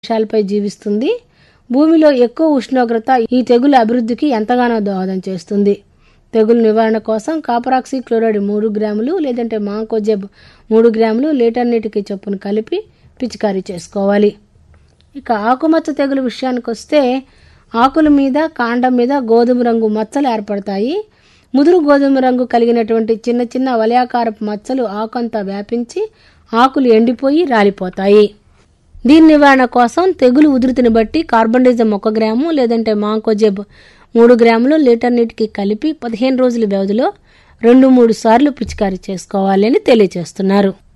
వృక్షాలపై జీవిస్తుంది భూమిలో ఎక్కువ ఉష్ణోగ్రత ఈ తెగులు అభివృద్ధికి ఎంతగానో దోహదం చేస్తుంది తెగులు నివారణ కోసం కాపరాక్సీ క్లోరైడ్ మూడు గ్రాములు లేదంటే మాంకోజెబ్ మూడు గ్రాములు లీటర్ నీటికి చొప్పున కలిపి పిచికారీ చేసుకోవాలి ఇక ఆకుమచ్చ తెగులు విషయానికి వస్తే ఆకుల మీద కాండం మీద గోధుమ రంగు మచ్చలు ఏర్పడతాయి ముదురు గోధుమ రంగు కలిగినటువంటి చిన్న చిన్న వలయాకారపు మచ్చలు ఆకంతా వ్యాపించి ఆకులు ఎండిపోయి రాలిపోతాయి దీని నివారణ కోసం తెగులు ఉధృతిని బట్టి కార్బన్డిజం ఒక గ్రాము లేదంటే మాంకోజెబ్ మూడు గ్రాములు లీటర్ నీటికి కలిపి పదిహేను రోజుల వ్యవధిలో రెండు మూడు సార్లు పిచికారీ చేసుకోవాలి అని తెలియజేస్తున్నారు